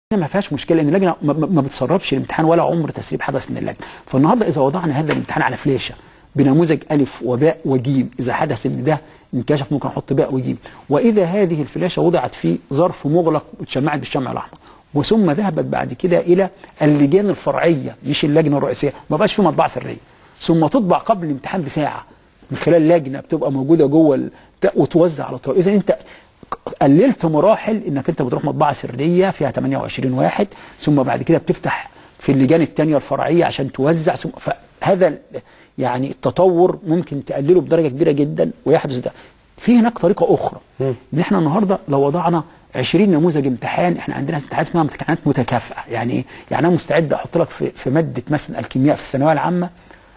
ما فيهاش مشكله ان اللجنه ما- ما ما بتسربش الامتحان ولا عمر تسريب حدث من اللجنه فالنهارده اذا وضعنا هذا الامتحان على فلاشه بنموذج الف وباء وجيم اذا حدث ان ده انكشف ممكن نحط باء وجيم واذا هذه الفلاشه وضعت في ظرف مغلق واتشمعت بالشمع الاحمر وثم ذهبت بعد كده الى اللجان الفرعيه مش اللجنه الرئيسيه ما بقاش في مطبعه سريه ثم تطبع قبل الامتحان بساعه من خلال لجنه بتبقى موجوده جوه ال- وتوزع على الطلاب اذا انت قللت مراحل انك انت بتروح مطبعه سريه فيها 28 واحد ثم بعد كده بتفتح في اللجان الثانيه الفرعيه عشان توزع ثم فهذا ال- يعني التطور ممكن تقلله بدرجه كبيره جدا ويحدث ده في هناك طريقه اخرى ان احنا النهارده لو وضعنا 20 نموذج امتحان احنا عندنا امتحانات اسمها امتحانات متكافئه يعني ايه؟ يعني انا مستعد احط لك في في ماده مثلا الكيمياء في الثانويه العامه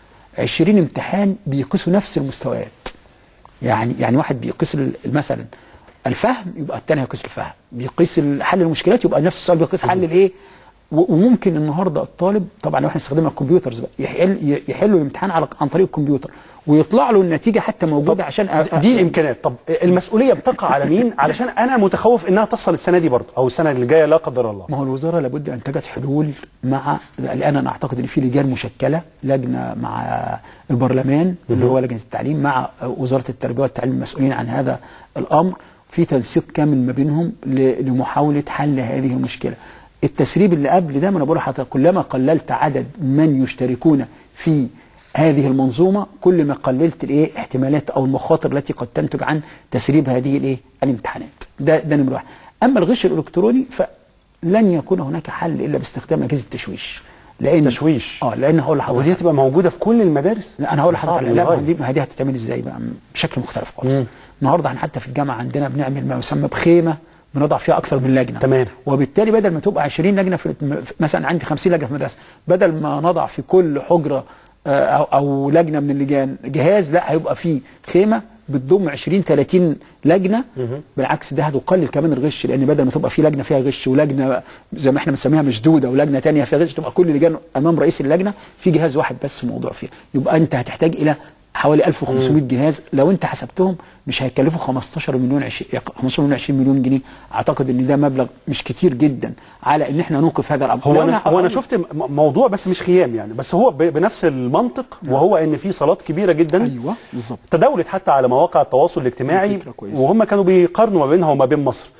20 امتحان بيقيسوا نفس المستويات يعني يعني واحد بيقيس ال- مثلا الفهم يبقى الثاني هيقيس الفهم بيقيس ال- حل المشكلات يبقى نفس السؤال بيقيس حل الايه و- وممكن النهارده الطالب طبعا لو احنا استخدمنا الكمبيوترز بقى يحل يحلوا الامتحان على عن طريق الكمبيوتر ويطلع له النتيجه حتى موجوده عشان أ- دي الامكانيات طب المسؤوليه بتقع على مين علشان انا متخوف انها تحصل السنه دي برضه او السنه اللي جايه لا قدر الله ما هو الوزاره لابد ان تجد حلول مع الان انا اعتقد ان في لجان مشكله لجنه مع البرلمان اللي هو لجنه التعليم مع وزاره التربيه والتعليم المسؤولين عن هذا الامر في تنسيق كامل ما بينهم ل- لمحاوله حل هذه المشكله. التسريب اللي قبل ده ما انا بقول لحضرتك كلما قللت عدد من يشتركون في هذه المنظومه كل ما قللت الايه احتمالات او المخاطر التي قد تنتج عن تسريب هذه الايه الامتحانات. ده ده نمره واحد. اما الغش الالكتروني فلن يكون هناك حل الا باستخدام اجهزه التشويش. لان تشويش. اه لان هقول لحضرتك ودي هتبقى موجوده في كل المدارس لا انا هقول صعب لحضرتك لا ما للغاية. دي ما دي هتتعمل ازاي بقى بشكل مختلف خالص النهارده احنا حتى في الجامعه عندنا بنعمل ما يسمى بخيمه بنضع فيها اكثر من لجنه تمام. وبالتالي بدل ما تبقى 20 لجنه في في- مثلا عندي 50 لجنه في المدرسه بدل ما نضع في كل حجره آه، او او لجنه من اللجان جهاز لا هيبقى في خيمه بتضم 20 30 لجنه بالعكس ده هتقلل كمان الغش لان بدل ما تبقى في لجنه فيها غش ولجنه زي ما احنا بنسميها مشدوده ولجنه تانية فيها غش تبقى كل لجان امام رئيس اللجنه في جهاز واحد بس موضوع فيها يبقى انت هتحتاج الى حوالي 1500 جهاز لو انت حسبتهم مش هيكلفوا 15 مليون 20 15 مليون 20 مليون جنيه اعتقد ان ده مبلغ مش كتير جدا على ان احنا نوقف هذا الامر هو لو انا هو انا هقول- شفت م- موضوع بس مش خيام يعني بس هو ب- بنفس المنطق وهو ان في صالات كبيره جدا ايوه بالظبط تداولت حتى على مواقع التواصل الاجتماعي فكرة كويسة. وهم كانوا بيقارنوا ما بينها وما بين مصر